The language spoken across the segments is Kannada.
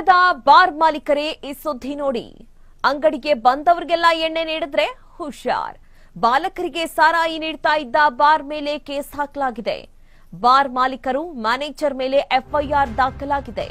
ನಗರದ ಬಾರ್ ಮಾಲೀಕರೇ ಈ ಸುದ್ದಿ ನೋಡಿ ಅಂಗಡಿಗೆ ಬಂದವರಿಗೆಲ್ಲ ಎಣ್ಣೆ ನೀಡಿದ್ರೆ ಹುಷಾರ್ ಬಾಲಕರಿಗೆ ಸಾರಾಯಿ ನೀಡ್ತಾ ಇದ್ದ ಬಾರ್ ಮೇಲೆ ಕೇಸ್ ಹಾಕಲಾಗಿದೆ ಬಾರ್ ಮಾಲೀಕರು ಮ್ಯಾನೇಜರ್ ಮೇಲೆ ಎಫ್ಐಆರ್ ದಾಖಲಾಗಿದೆ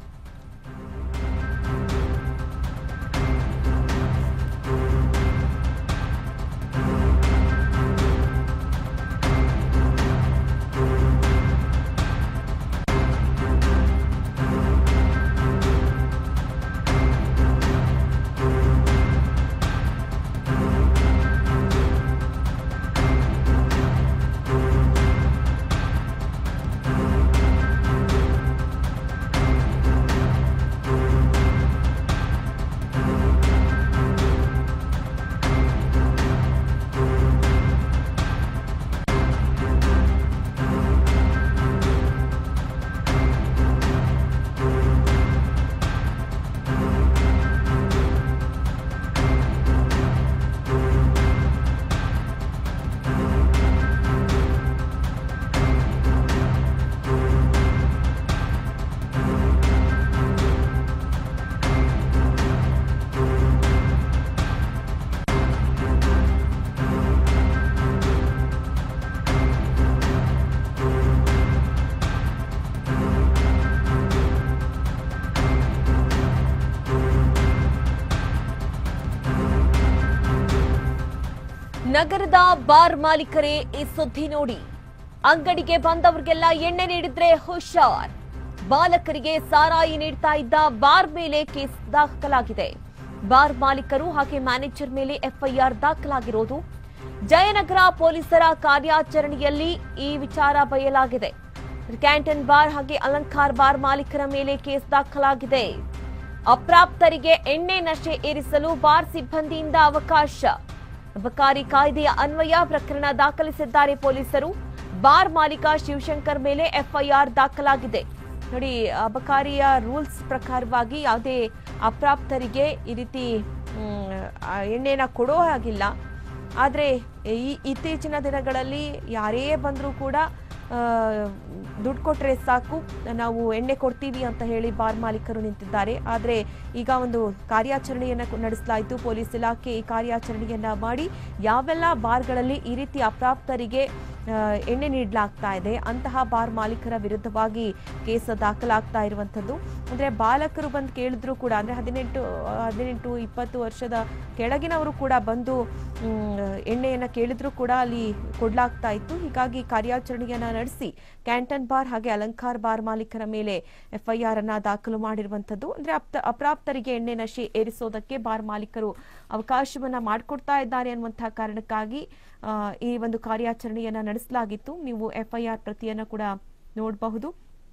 ನಗರದ ಬಾರ್ ಮಾಲೀಕರೇ ಈ ಸುದ್ದಿ ನೋಡಿ ಅಂಗಡಿಗೆ ಬಂದವರಿಗೆಲ್ಲ ಎಣ್ಣೆ ನೀಡಿದ್ರೆ ಹುಷಾರ್ ಬಾಲಕರಿಗೆ ಸಾರಾಯಿ ನೀಡ್ತಾ ಇದ್ದ ಬಾರ್ ಮೇಲೆ ಕೇಸ್ ದಾಖಲಾಗಿದೆ ಬಾರ್ ಮಾಲೀಕರು ಹಾಗೆ ಮ್ಯಾನೇಜರ್ ಮೇಲೆ ಎಫ್ಐಆರ್ ದಾಖಲಾಗಿರೋದು ಜಯನಗರ ಪೊಲೀಸರ ಕಾರ್ಯಾಚರಣೆಯಲ್ಲಿ ಈ ವಿಚಾರ ಬಯಲಾಗಿದೆ ಕ್ಯಾಂಟನ್ ಬಾರ್ ಹಾಗೆ ಅಲಂಕಾರ್ ಬಾರ್ ಮಾಲೀಕರ ಮೇಲೆ ಕೇಸ್ ದಾಖಲಾಗಿದೆ ಅಪ್ರಾಪ್ತರಿಗೆ ಎಣ್ಣೆ ನಶೆ ಏರಿಸಲು ಬಾರ್ ಸಿಬ್ಬಂದಿಯಿಂದ ಅವಕಾಶ ಅಬಕಾರಿ ಕಾಯ್ದೆಯ ಅನ್ವಯ ಪ್ರಕರಣ ದಾಖಲಿಸಿದ್ದಾರೆ ಪೊಲೀಸರು ಬಾರ್ ಮಾಲೀಕ ಶಿವಶಂಕರ್ ಮೇಲೆ ಎಫ್ಐಆರ್ ದಾಖಲಾಗಿದೆ ನೋಡಿ ಅಬಕಾರಿಯ ರೂಲ್ಸ್ ಪ್ರಕಾರವಾಗಿ ಯಾವುದೇ ಅಪ್ರಾಪ್ತರಿಗೆ ಈ ರೀತಿ ಮ್, ಆ, ಎಣ್ಣೆನ ಕೊಡೋ ಹಾಗಿಲ್ಲ ಆದರೆ ಈ ಇತ್ತೀಚಿನ ದಿನಗಳಲ್ಲಿ ಯಾರೇ ಬಂದರೂ ಕೂಡ ಆ, ದುಡ್ಡು ಕೊಟ್ಟರೆ ಸಾಕು ನಾವು ಎಣ್ಣೆ ಕೊಡ್ತೀವಿ ಅಂತ ಹೇಳಿ ಬಾರ್ ಮಾಲೀಕರು ನಿಂತಿದ್ದಾರೆ ಆದರೆ ಈಗ ಒಂದು ಕಾರ್ಯಾಚರಣೆಯನ್ನು ನಡೆಸಲಾಯಿತು ಪೊಲೀಸ್ ಇಲಾಖೆ ಈ ಕಾರ್ಯಾಚರಣೆಯನ್ನ ಮಾಡಿ ಯಾವೆಲ್ಲ ಬಾರ್ಗಳಲ್ಲಿ ಈ ರೀತಿ ಅಪ್ರಾಪ್ತರಿಗೆ ಆ, ಎಣ್ಣೆ ನೀಡಲಾಗ್ತಾ ಇದೆ ಅಂತಹ ಬಾರ್ ಮಾಲೀಕರ ವಿರುದ್ಧವಾಗಿ ಕೇಸ್ ದಾಖಲಾಗ್ತಾ ಇರುವಂಥದ್ದು ಅಂದ್ರೆ ಬಾಲಕರು ಬಂದು ಕೇಳಿದ್ರು ಕೂಡ ಅಂದ್ರೆ ಹದಿನೆಂಟು ಹದಿನೆಂಟು ಇಪ್ಪತ್ತು ವರ್ಷದ ಕೆಳಗಿನವರು ಕೂಡ ಬಂದು ಮ್, ಎಣ್ಣೆಯನ್ನ ಕೇಳಿದ್ರು ಕೂಡ ಅಲ್ಲಿ ಕೊಡ್ಲಾಗ್ತಾ ಇತ್ತು ಹೀಗಾಗಿ ಕಾರ್ಯಾಚರಣೆಯನ್ನ ನಡೆಸಿ ಕ್ಯಾಂಟನ್ ಬಾರ್ ಹಾಗೆ ಅಲಂಕಾರ್ ಬಾರ್ ಮಾಲೀಕರ ಮೇಲೆ ಎಫ್ಐಆರ್ ಅನ್ನ ದಾಖಲು ಮಾಡಿರುವಂತದ್ದು ಅಂದ್ರೆ ಅಪ್ತ ಅಪ್ರಾಪ್ತರಿಗೆ ಎಣ್ಣೆ ನಶೆ ಏರಿಸೋದಕ್ಕೆ ಬಾರ್ ಮಾಲೀಕರು ಅವಕಾಶವನ್ನ ಮಾಡಿಕೊಡ್ತಾ ಇದ್ದಾರೆ ಅನ್ನುವಂತಹ ಕಾರಣಕ್ಕಾಗಿ ಆ, ಈ ಒಂದು ಕಾರ್ಯಾಚರಣೆಯನ್ನ ನಡೆಸಲಾಗಿತ್ತು ನೀವು ಎಫ್ಐಆರ್ ಪ್ರತಿಯನ್ನ ಕೂಡ ನೋಡಬಹುದು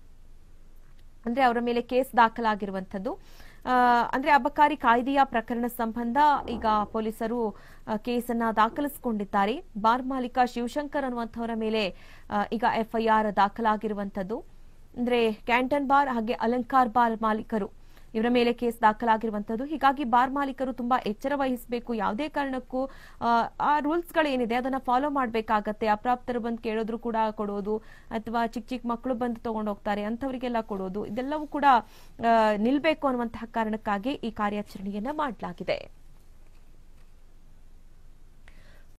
ಅಂದ್ರೆ ಅವರ ಮೇಲೆ ಕೇಸ್ ದಾಖಲಾಗಿರುವಂತದ್ದು ಆ, ಅಂದ್ರೆ ಅಬಕಾರಿ ಕಾಯ್ದೆಯ ಪ್ರಕರಣ ಸಂಬಂಧ ಈಗ ಪೊಲೀಸರು ಆ, ಕೇಸನ್ನ ದಾಖಲಿಸಿಕೊಂಡಿದ್ದಾರೆ ಬಾರ್ ಮಾಲೀಕ ಶಿವಶಂಕರ್ ಅನ್ನುವಂಥವರ ಮೇಲೆ ಆ, ಈಗ ಎಫ್ಐಆರ್ ದಾಖಲಾಗಿರುವಂತದ್ದು ಅಂದ್ರೆ ಕ್ಯಾಂಟನ್ ಬಾರ್ ಹಾಗೆ ಅಲಂಕಾರ್ ಬಾರ್ ಮಾಲೀಕರು ಇವರ ಮೇಲೆ ಕೇಸ್ ದಾಖಲಾಗಿರುವಂತದ್ದು ಹೀಗಾಗಿ ಬಾರ್ ಮಾಲೀಕರು ತುಂಬಾ ಎಚ್ಚರ ವಹಿಸಬೇಕು ಯಾವುದೇ ಕಾರಣಕ್ಕೂ ಆ, ಆ ರೂಲ್ಸ್ಗಳೇನಿದೆ ಅದನ್ನ ಫಾಲೋ ಮಾಡಬೇಕಾಗತ್ತೆ ಅಪ್ರಾಪ್ತರು ಬಂದು ಕೇಳಿದ್ರು ಕೂಡ ಕೊಡೋದು ಅಥವಾ ಚಿಕ್ಕ ಚಿಕ್ಕ ಮಕ್ಕಳು ಬಂದು ತಗೊಂಡು ಹೋಗ್ತಾರೆ ಅಂಥವರಿಗೆಲ್ಲ ಕೊಡೋದು ಇದೆಲ್ಲವೂ ಕೂಡ ಆ, ನಿಲ್ಬೇಕು ಅನ್ನುವಂತಹ ಕಾರಣಕ್ಕಾಗಿ ಈ ಕಾರ್ಯಾಚರಣೆಯನ್ನ ಮಾಡಲಾಗಿದೆ